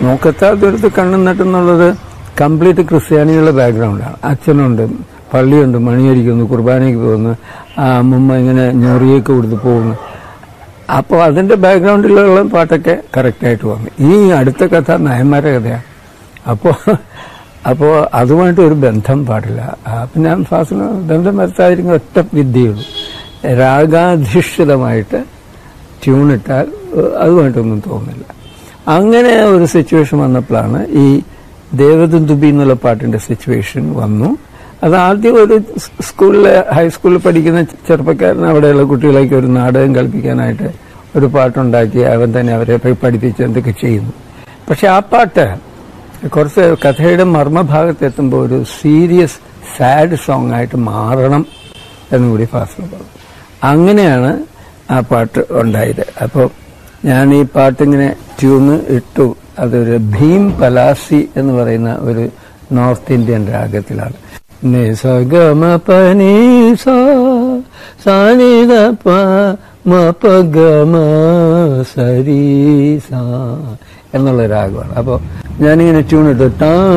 നോക്കത്താ ദൂരത്ത് കണ്ണും നട്ടെന്നുള്ളത് കംപ്ലീറ്റ് ക്രിസ്ത്യാനികളുടെ ബാക്ക്ഗ്രൗണ്ടാണ് അച്ഛനുണ്ട് പള്ളിയുണ്ട് മണിയടിക്കുന്നു കുർബാനയ്ക്ക് പോകുന്നു ആ അമ്മുമ്മ ഇങ്ങനെ ഞൊറിയൊക്കെ കൊടുത്ത് പോകുന്നു അപ്പോൾ അതിന്റെ ബാക്ക്ഗ്രൗണ്ടിലുള്ള പാട്ടൊക്കെ കറക്റ്റായിട്ട് വന്നു ഈ അടുത്ത കഥ നായന്മാരുടെ കഥയാണ് അപ്പോൾ അപ്പോൾ അതുമായിട്ട് ഒരു ബന്ധം പാടില്ല അപ്പം ഞാൻ ഫാസിന് ബന്ധം വരുത്താതിരിക്കുന്ന ഒറ്റ വിദ്യയുള്ളൂ രാഗാധിഷ്ഠിതമായിട്ട് ട്യൂണിട്ടാൽ ഏഹ്, അതുമായിട്ടൊന്നും തോന്നില്ല അങ്ങനെ ഒരു സിറ്റുവേഷൻ വന്നപ്പോഴാണ് ഈ ദേവദുന്തുബി എന്നുള്ള പാട്ടിന്റെ സിറ്റുവേഷൻ വന്നു അത് ആദ്യം ഒരു സ് സ്കൂളിലെ ഹൈസ്കൂളിൽ പഠിക്കുന്ന ചെറുപ്പക്കാരൻ അവിടെയുള്ള കുട്ടികളേക്ക് ഒരു നാടകം കളിപ്പിക്കാനായിട്ട് ഒരു പാട്ടുണ്ടാക്കി അവൻ തന്നെ അവരെ പോയി പഠിപ്പിച്ച് എന്തൊക്കെ ചെയ്യുന്നു പക്ഷെ ആ പാട്ട് കുറച്ച് കഥയുടെ മർമ്മഭാഗത്ത് എത്തുമ്പോൾ ഒരു സീരിയസ് സാഡ് സോങ് ആയിട്ട് മാറണം എന്നും കൂടി ഫാസിൽ പറഞ്ഞു അങ്ങനെയാണ് ആ പാട്ട് ഉണ്ടായത് അപ്പോൾ ഞാൻ ഈ പാട്ടിങ്ങനെ ട്യൂണ് ഇട്ടു അതൊരു ഭീം പലാസി എന്ന് പറയുന്ന ഒരു നോർത്ത് ഇന്ത്യൻ രാഗത്തിലാണ് നിസഗമ പനീസ സാനിത പ മപഗമ സരീസ എന്നുള്ള രാഗമാണ് അപ്പോൾ ഞാനിങ്ങനെ ട്യൂൺ ഇട്ടു ടാ